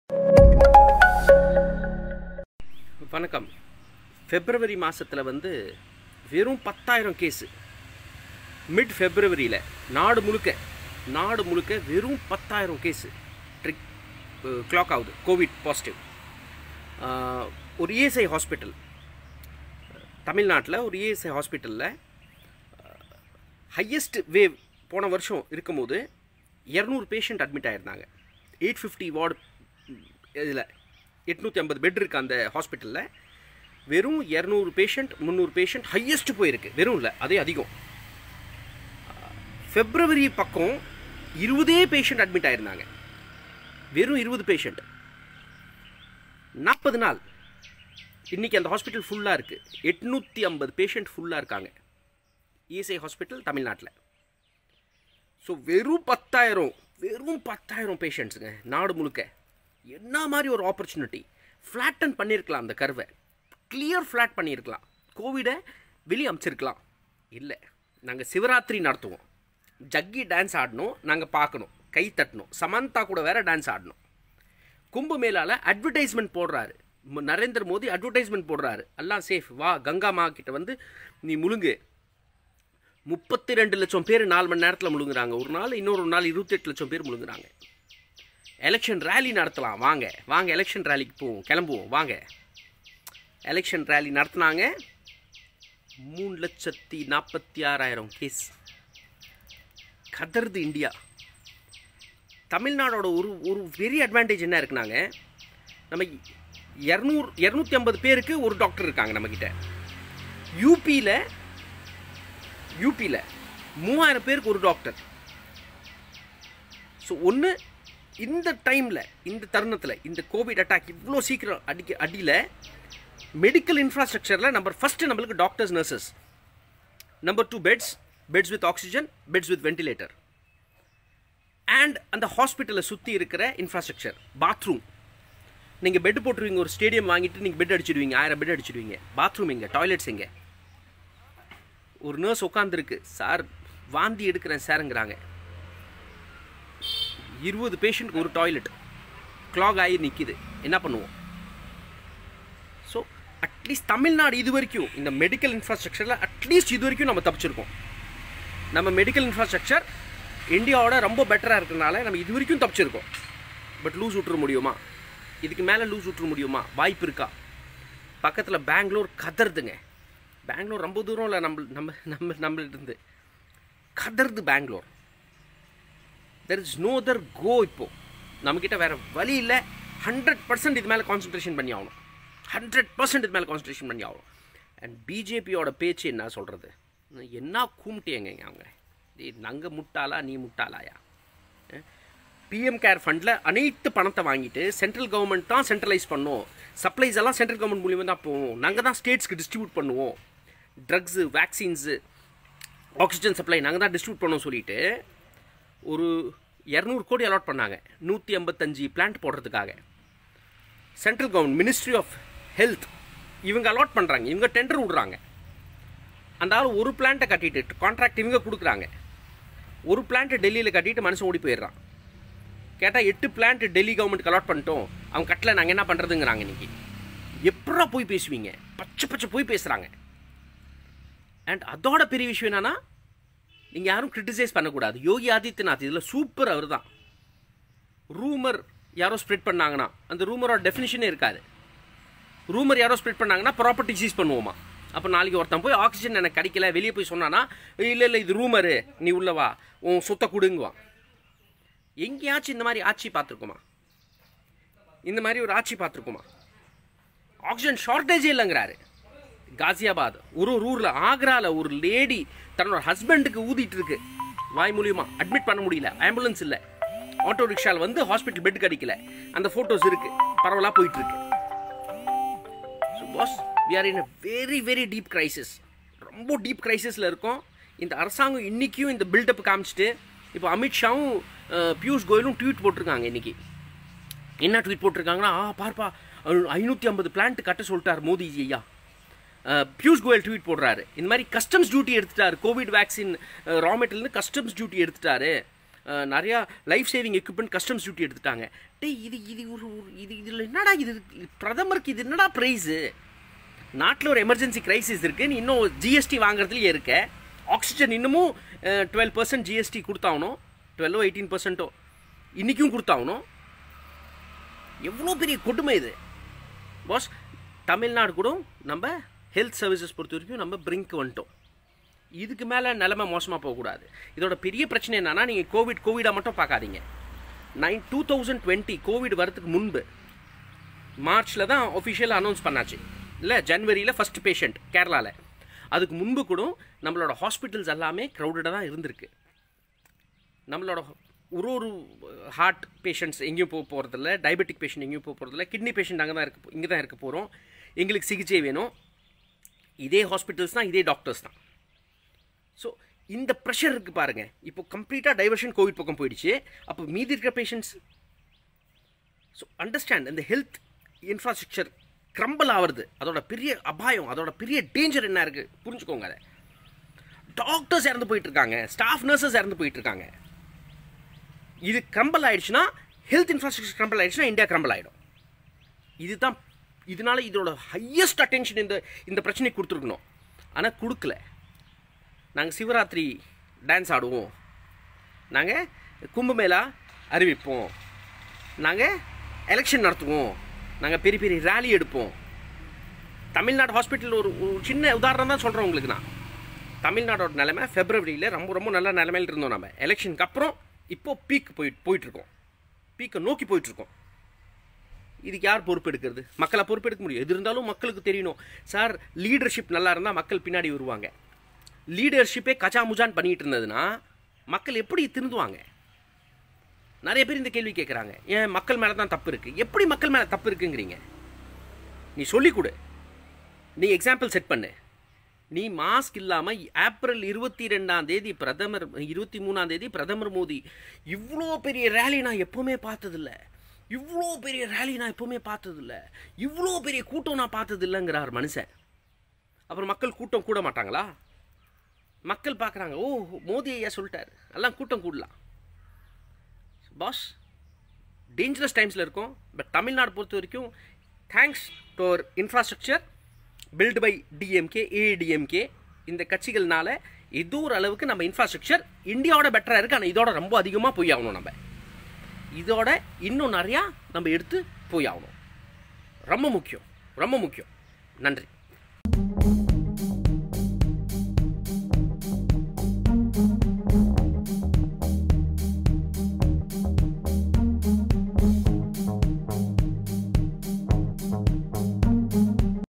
வணக்கம் பிப்ரவரி மாதத்தில் வந்து வெறும் பத்தாயிரம் கேஸு மிட் ஃபெப்ரவரியில் நாடு முழுக்க நாடு முழுக்க வெறும் பத்தாயிரம் கேஸு ட்ரிக் கிளாக் ஆகுது கோவிட் பாசிட்டிவ் ஒரு இஎஸ்ஐ ஹாஸ்பிட்டல் தமிழ்நாட்டில் ஒரு இஎஸ்ஐ ஹாஸ்பிட்டலில் ஹையஸ்ட் வேவ் போன வருஷம் இருக்கும்போது இரநூறு பேஷண்ட் அட்மிட் ஆயிருந்தாங்க எயிட் ஃபிஃப்டி வார்டு இதில் எட்நூற்றி ஐம்பது பெட் இருக்குது அந்த ஹாஸ்பிட்டலில் வெறும் இரநூறு பேஷண்ட் முந்நூறு பேஷண்ட் ஹையஸ்ட் போயிருக்கு வெறும் இல்லை அதே அதிகம் ஃபெப்ரவரி பக்கம் இருபதே பேஷண்ட் அட்மிட் ஆயிருந்தாங்க வெறும் இருபது பேஷண்ட் நாற்பது நாள் இன்றைக்கி அந்த ஹாஸ்பிட்டல் ஃபுல்லாக இருக்குது எட்நூற்றி ஐம்பது பேஷண்ட் ஃபுல்லாக இருக்காங்க இஎஸ்ஐ ஹாஸ்பிட்டல் தமிழ்நாட்டில் ஸோ வெறும் பத்தாயிரம் வெறும் பத்தாயிரம் பேஷண்ட்ஸுங்க நாடு முழுக்க என்ன மாதிரி ஒரு ஆப்பர்ச்சுனிட்டி ஃப்ளாட்டன் பண்ணியிருக்கலாம் அந்த கர்வை கிளியர் ஃப்ளாட் பண்ணியிருக்கலாம் கோவிடை வெளியே அமைச்சிருக்கலாம் இல்லை நாங்கள் சிவராத்திரி நடத்துவோம் ஜக்கி டான்ஸ் ஆடணும் நாங்கள் பார்க்கணும் கை தட்டணும் சமந்தா கூட வேற டான்ஸ் ஆடணும் கும்பமேளால அட்வர்டைஸ்மெண்ட் போடுறாரு ம- நரேந்திர மோடி அட்வர்டைஸ்மெண்ட் போடுறாரு எல்லாம் சேஃப் வா கங்கா மா கிட்ட வந்து நீ முழுங்கு முப்பத்தி ரெண்டு லட்சம் பேர் நாலு மணி நேரத்தில் முழுங்குறாங்க ஒரு நாள் இன்னொரு நாள் இருபத்தெட்டு லட்சம் பேர் முழுங்குறாங்க எலெக்ஷன் ரேலி நடத்தலாம் வாங்க வாங்க எலெக்ஷன் ரேலிக்கு போவோம் கிளம்புவோம் வாங்க எலெக்ஷன் ரேலி நடத்துனாங்க மூணு லட்சத்தி நாற்பத்தி ஆறாயிரம் கேஸ் கதறுது இந்தியா தமிழ்நாடோட ஒரு ஒரு பெரிய அட்வான்டேஜ் என்ன இருக்குனாங்க நம்ம இரநூறு இரநூத்தி ஐம்பது பேருக்கு ஒரு டாக்டர் இருக்காங்க நம்மக்கிட்ட யூபியில் யூபியில் மூவாயிரம் பேருக்கு ஒரு டாக்டர் ஸோ ஒன்று இந்த டைமில் இந்த தருணத்தில் இந்த கோவிட் அட்டாக் இவ்வளோ சீக்கிரம் அடிக்க அடியில் மெடிக்கல் இன்ஃப்ராஸ்ட்ரக்சரில் நம்பர் ஃபஸ்ட்டு நம்மளுக்கு doctors nurses number two beds beds with oxygen beds with ventilator and அந்த ஹாஸ்பிட்டலை சுற்றி இருக்கிற இன்ஃப்ராஸ்ட்ரக்சர் பாத்ரூம் நீங்கள் பெட் போட்டுருவீங்க ஒரு ஸ்டேடியம் வாங்கிட்டு நீங்கள் பெட் அடிச்சிடுவீங்க ஆயிரம் பெட் அடிச்சிடுவீங்க பாத்ரூம் எங்கே டாய்லெட்ஸ் எங்கே ஒரு நர்ஸ் உட்காந்துருக்கு சார் வாந்தி எடுக்கிறேன் சாருங்கிறாங்க இருபது பேஷண்ட்க்கு ஒரு டாய்லெட் கிளாக் ஆகி நிற்கிது என்ன பண்ணுவோம் ஸோ அட்லீஸ்ட் தமிழ்நாடு இது வரைக்கும் இந்த மெடிக்கல் இன்ஃப்ராஸ்ட்ரக்சரில் அட்லீஸ்ட் இது வரைக்கும் நம்ம தப்பிச்சிருக்கோம் நம்ம மெடிக்கல் இன்ஃப்ராஸ்ட்ரக்சர் இந்தியாவோட ரொம்ப பெட்டராக இருக்கிறனால நம்ம இது வரைக்கும் தப்பிச்சிருக்கோம் பட் லூஸ் விட்டுற முடியுமா இதுக்கு மேலே லூஸ் விட்டுற முடியுமா வாய்ப்பு இருக்கா பக்கத்தில் பெங்களூர் கதறுதுங்க பெங்களூர் ரொம்ப தூரம் இல்லை நம்ம நம்ம நம்ம நம்மள்ட்ட இருந்து கதறுது Bangalore there is no other go இப்போ நம்மக்கிட்ட வேறு வழி இல்லை ஹண்ட்ரட் பர்சன்ட் இது மேலே கான்சன்ட்ரேஷன் பண்ணி ஆகணும் ஹண்ட்ரட் பர்சன்ட் இது மேலே கான்சன்ட்ரேஷன் பண்ணி ஆகணும் அண்ட் பிஜேபியோட பேச்சு என்ன சொல்கிறது என்ன கூமிட்டேங்க அவங்க டேய், நங்க முட்டாளா நீ முட்டாளாயா பிஎம் கேர் ஃபண்டில் அனைத்து பணத்தை வாங்கிட்டு சென்ட்ரல் கவர்மெண்ட் தான் சென்ட்ரலைஸ் பண்ணும் சப்ளைஸ் எல்லாம் சென்ட்ரல் கவர்மெண்ட் மூலியமாக தான் போவோம் நாங்கள் தான் ஸ்டேட்ஸ்க்கு டிஸ்ட்ரிபியூட் பண்ணுவோம் ட்ரக்ஸு வேக்சின்ஸு ஆக்சிஜன் சப்ளை நாங்கள் தான் டிஸ்ட்ரிபியூட் பண்ணோம் சொல்லிட்டு ஒரு இரநூறு கோடி அலாட் பண்ணாங்க நூற்றி ஐம்பத்தஞ்சு பிளான்ட் போடுறதுக்காக central government ministry of health இவங்க அலாட் பண்ணுறாங்க இவங்க டெண்டர் விடுறாங்க அந்த ஆள் ஒரு பிளான்ட்டை கட்டிட்டு கான்ட்ராக்ட் இவங்க கொடுக்குறாங்க ஒரு பிளான்ட் டெல்லியில் கட்டிட்டு மனுஷன் ஓடி போயிடுறான் கேட்டால் எட்டு பிளான்ட் டெல்லி கவர்மெண்ட்க்கு அலாட் பண்ணிட்டோம் அவங்க கட்டல நாங்கள் என்ன பண்ணுறதுங்கிறாங்க இன்னைக்கு எப்படா போய் பேசுவீங்க பச்சை பச்சை போய் பேசுகிறாங்க அண்ட் அதோட பெரிய விஷயம் என்னன்னா நீங்கள் யாரும் கிரிட்டிசைஸ் பண்ணக்கூடாது யோகி ஆதித்யநாத் இதில் சூப்பர் அவர் தான் ரூமர் யாரோ ஸ்ப்ரெட் பண்ணாங்கன்னா அந்த ரூமரோட டெஃபினிஷனே இருக்காது ரூமர் யாரோ ஸ்ப்ரெட் பண்ணாங்கன்னா ப்ராப்பர்ட்டி சீஸ் பண்ணுவோமா அப்போ நாளைக்கு ஒருத்தன் போய் ஆக்சிஜன் எனக்கு கிடைக்கல வெளியே போய் சொன்னானா இல்லை இல்லை இது ரூமரு நீ உள்ள வா உன் சொத்தை கொடுங்குவான் எங்கேயாச்சும் இந்த மாதிரி ஆட்சி பார்த்துருக்குமா இந்த மாதிரி ஒரு ஆட்சி பார்த்துருக்குமா ஆக்சிஜன் ஷார்ட்டேஜே இல்லைங்கிறாரு காசியாபாத் ஒரு ஒரு ஊரில் ஆக்ராவில் ஒரு லேடி தன்னோட ஹஸ்பண்டுக்கு ஊதிட்டு இருக்கு வாய் மூலியமா அட்மிட் பண்ண முடியல ஆம்புலன்ஸ் இல்லை ஆட்டோ ரிக்ஷாவில் வந்து ஹாஸ்பிட்டல் பெட் கிடைக்கல அந்த ஃபோட்டோஸ் இருக்கு பரவலாக போயிட்டு இருக்கு so boss we are in a very very deep crisis ரொம்ப டீப் கிரைசிஸில் இருக்கோம் இந்த அரசாங்கம் இன்றைக்கும் இந்த பில்டப் காமிச்சிட்டு இப்போ அமித்ஷாவும் அஹ், பியூஷ் கோயலும் ட்வீட் போட்டிருக்காங்க இன்னைக்கு என்ன ட்வீட் போட்டிருக்காங்கன்னா ஆ பார்ப்பா ஐநூற்றி ஐம்பது பிளான்ட் கட்ட சொல்லிட்டார் மோடிஜி ஐயா அஹ், பியூஷ் கோயல் ட்வீட் போடுறாரு இந்த மாதிரி கஸ்டம்ஸ் டியூட்டி எடுத்துட்டாரு கோவிட் வேக்சின் ரா மெட்டீரியல்னு கஸ்டம்ஸ் டியூட்டி எடுத்துட்டாரு அஹ், நிறையா life saving equipment customs duty எடுத்துட்டாங்க டேய் இது இது ஒரு ஒரு- இது இதில் என்னடா இது பிரதமருக்கு இது என்னடா ப்ரைஸு நாட்டில் ஒரு எமர்ஜென்சி கிரைசிஸ் இருக்குது நீ இன்னும் ஜிஎஸ்டி வாங்குறதுலயே இருக்க ஆக்சிஜன் இன்னமும் டுவெல் பர்சன்ட் ஜிஎஸ்டி கொடுத்தாகணும் டுவெல்லோ எயிட்டீன் பர்சன்ட்டோ இன்றைக்கும் கொடுத்தாகணும் எவ்வளோ பெரிய கொடுமை இது பாஸ் தமிழ்நாடு கூட நம்ம ஹெல்த் சர்வீசஸ் பொறுத்த வரைக்கும் நம்ம பிரிங்க் வந்துட்டோம் இதுக்கு மேலே நிலைமை மோசமாக போகக்கூடாது இதோட பெரிய பிரச்சனை என்னன்னா நீங்கள் கோவிட் கோவிடாக மட்டும் பார்க்காதீங்க nine two thousand twenty COVID வரதுக்கு முன்பு மார்ச்சில் தான் ஒஃபிஷியலாக அனௌன்ஸ் பண்ணாச்சு இல்லை ஜனவரியில் ஃபர்ஸ்ட் பேஷண்ட் கேரளாவில் அதுக்கு முன்பு கூட நம்மளோட ஹாஸ்பிட்டல்ஸ் எல்லாமே க்ரௌடடாக தான் இருந்திருக்கு நம்மளோட ஒரு ஒரு ஹார்ட் பேஷண்ட்ஸ் எங்கேயும் போக போகிறதில்ல டயபெட்டிக் பேஷண்ட் எங்கேயும் போக போகிறதில்ல கிட்னி பேஷண்ட் அங்கே தான் இருக்க இங்கே தான் இருக்க போகிறோம் எங்களுக்கு சிகிச்சை வேணும் இதே ஹாஸ்பிட்டல்ஸ் தான் இதே டாக்டர்ஸ் தான் ஸோ இந்த ப்ரெஷர் இருக்குது பாருங்கள் இப்போ கம்ப்ளீட்டாக டைவர்ஷன் கோவிட் பக்கம் போயிடுச்சு அப்போ மீதி இருக்கிற பேஷண்ட்ஸ் ஸோ அண்டர்ஸ்டாண்ட் இந்த ஹெல்த் இன்ஃப்ராஸ்ட்ரக்சர் க்ரம்பிள் ஆகிறது அதோட பெரிய அபாயம் அதோட பெரிய டேஞ்சர் என்ன இருக்குது புரிஞ்சுக்கோங்க அதை டாக்டர்ஸ் இறந்து போயிட்டு இருக்காங்க ஸ்டாஃப் நர்சஸ் இறந்து போயிட்டு இருக்காங்க இது க்ரம்பிள் ஆயிடுச்சுன்னா ஹெல்த் இன்ஃப்ராஸ்ட்ரக்சர் க்ரம்பிள் ஆயிடுச்சுன்னா இந்தியா க்ரம்பிள் ஆகிடும் இதுதான் இதனால இதோட ஹையஸ்ட் அட்டென்ஷன் இந்த இந்த பிரச்சனைக்கு கொடுத்துருக்கணும் ஆனால் கொடுக்கல நாங்கள் சிவராத்திரி டான்ஸ் ஆடுவோம் நாங்கள் கும்பமேளா அறிவிப்போம் நாங்கள் எலெக்ஷன் நடத்துவோம் நாங்கள் பெரிய பெரிய ரேலி எடுப்போம் தமிழ்நாடு ஹாஸ்பிட்டல் ஒரு ஒரு சின்ன உதாரணம் தான் சொல்கிறேன் உங்களுக்கு நான் தமிழ்நாடோட நிலைமை ஃபெப்ரவரியில் ரொம்ப ரொம்ப நல்ல நிலைமையில் இருந்தோம் நம்ம எலெக்ஷனுக்கு அப்புறம் இப்போது பீக் போயிட்டு போயிட்டுருக்கோம் பீக்கை நோக்கி போயிட்டுருக்கோம் இதுக்கு யார் பொறுப்பு எடுக்கிறது மக்களை பொறுப்பு எடுக்க முடியும் எது இருந்தாலும் மக்களுக்கு தெரியணும் சார் லீடர்ஷிப் நல்லா இருந்தால் மக்கள் பின்னாடி வருவாங்க லீடர்ஷிப்பே கச்சா முஜான் பண்ணிட்டு இருந்ததுன்னா மக்கள் எப்படி திருந்துவாங்க நிறைய பேர் இந்த கேள்வி கேட்குறாங்க ஏன் மக்கள் மேலே தான் தப்பு இருக்குது எப்படி மக்கள் மேலே தப்பு இருக்குங்கிறீங்க நீ சொல்லிக் கொடு நீ எக்ஸாம்பிள் செட் பண்ணு நீ மாஸ்க் இல்லாமல் ஏப்ரல் இருபத்தி ரெண்டாம் தேதி பிரதமர் இருபத்தி மூணாம் தேதி பிரதமர் மோடி இவ்வளோ பெரிய ரேலி நான் எப்போவுமே பார்த்ததில்ல இவ்வளோ பெரிய ரேலி நான் எப்போவுமே பார்த்ததில்ல இவ்வளோ பெரிய கூட்டம் நான் பார்த்ததில்லைங்கிறார் மனுஷன் அப்புறம் மக்கள் கூட்டம் கூட மாட்டாங்களா மக்கள் பார்க்குறாங்க ஓ மோடி ஐயா சொல்லிட்டார் எல்லாம் கூட்டம் கூடலாம் பாஸ் டேஞ்சரஸ் டைம்ஸில் இருக்கும் பட் தமிழ்நாடு பொறுத்த வரைக்கும் thanks to our infrastructure built by DMK ADMK இந்த கட்சிகள்னால ஏதோ ஒரு அளவுக்கு நம்ம இன்ஃப்ராஸ்ட்ரக்சர் இந்தியாவோட பெட்டராக இருக்குது ஆனால் இதோட ரொம்ப அதிகமாக போய் ஆகணும் நம்ம இதோட இன்னும் நிறையா நம்ம எடுத்து போய் ஆகணும் ரொம்ப முக்கியம் ரொம்ப முக்கியம் நன்றி